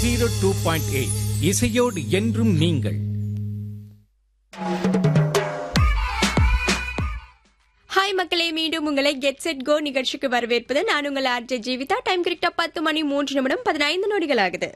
zero two point eight இசையோடு என்றும் நீங்கள் ஹாய் மக்களே மீண்டும் உங்களை கெட் செட் கோ நிகழ்ச்சிக்கு வரவேற்பது நான் உங்கள் ஆர்ஜே ஜீவிதா டைம் கரெக்டா பத்து மணி மூன்று நிமிடம் பதினைந்து நொடிகள் ஆகுது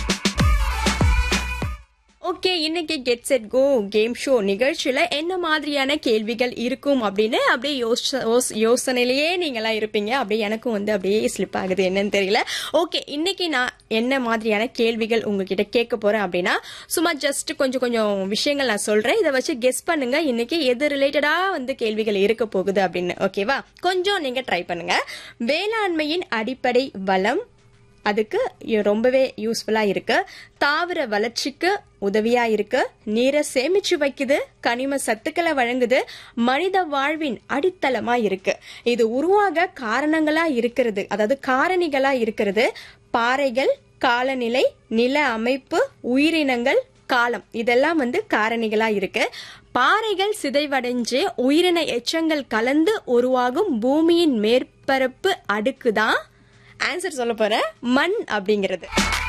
ஓகே இன்னைக்கு get set go game show நிகழ்ச்சியில என்ன மாதிரியான கேள்விகள் இருக்கும் அப்படின்னு அப்படியே யோச- யோஸ்- யோசனையிலேயே நீங்களாம் இருப்பீங்க அப்படியே எனக்கும் வந்து அப்படியே ஸ்லிப் ஆகுது என்னன்னு தெரியல ஓகே இன்னைக்கு நான் என்ன மாதிரியான கேள்விகள் உங்ககிட்ட கேட்க போறேன் அப்படின்னா சும்மா ஜஸ்ட் கொஞ்சம் கொஞ்சம் விஷயங்கள் நான் சொல்றேன் இதை வச்சு கெஸ் பண்ணுங்க இன்னைக்கு எது ரிலேட்டடா வந்து கேள்விகள் இருக்க போகுது அப்படின்னு ஓகேவா கொஞ்சம் நீங்க ட்ரை பண்ணுங்க வேளாண்மையின் அடிப்படை வளம் அதுக்கு இ- ரொம்பவே யூஸ்ஃபுல்லா இருக்கு தாவர வளர்ச்சிக்கு உதவியா இருக்கு நீரை சேமிச்சு வைக்குது கனிம சத்துக்களை வழங்குது மனித வாழ்வின் அடித்தளமா இருக்கு இது உருவாக காரணங்களா இருக்கிறது அதாவது காரணிகளா இருக்கிறது பாறைகள் காலநிலை நில அமைப்பு உயிரினங்கள் காலம் இதெல்லாம் வந்து காரணிகளா இருக்கு பாறைகள் சிதைவடைஞ்சு உயிரின எச்சங்கள் கலந்து உருவாகும் பூமியின் மேற்பரப்பு அடுக்கு தான் ஆன்சர் சொல்ல போறேன் மண் அப்படிங்கிறது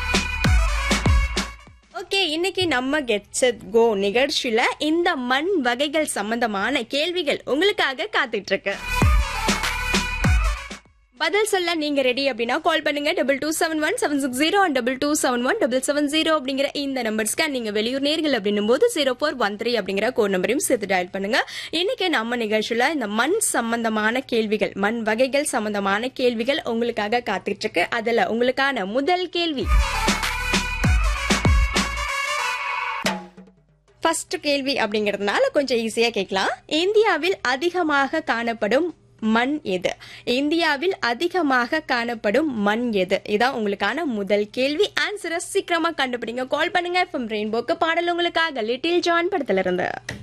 ஓகே இன்னைக்கு நம்ம கெட் செட் கோ நிகழ்ச்சியில இந்த மண் வகைகள் சம்பந்தமான கேள்விகள் உங்களுக்காக காத்துட்டு இருக்கு பதில் சொல்ல நீங்க ரெடி அப்படின்னா கால் பண்ணுங்க double two seven one seven six zero and double two seven one double seven zero அப்படிங்கிற இந்த நம்பர்ஸ்க்கு நீங்க வெளியூர் நேர்கள் அப்படின்னும் போது ஜீரோ ஃபோர் ஒன் த்ரீ அப்படிங்கிற கோட் நம்பரையும் சேர்த்து டயல் பண்ணுங்க இன்னைக்கு நம்ம நிகழ்ச்சியில இந்த மண் சம்பந்தமான கேள்விகள் மண் வகைகள் சம்பந்தமான கேள்விகள் உங்களுக்காக காத்துட்டு இருக்கு அதுல உங்களுக்கான முதல் கேள்வி ஃபர்ஸ்ட் கேள்வி அப்படிங்கறதுனால கொஞ்சம் ஈஸியா கேட்கலாம் இந்தியாவில் அதிகமாக காணப்படும் மண் எது இந்தியாவில் அதிகமாக காணப்படும் மண் எது இதான் உங்களுக்கான முதல் கேள்வி ஆன்சரை சீக்கிரமா கண்டுபிடிங்க கால் பண்ணுங்க எஃப்எம் ரெயின்போக்கு பாடல் உங்களுக்காக லிட்டில் ஜான் படத்துல இருந்து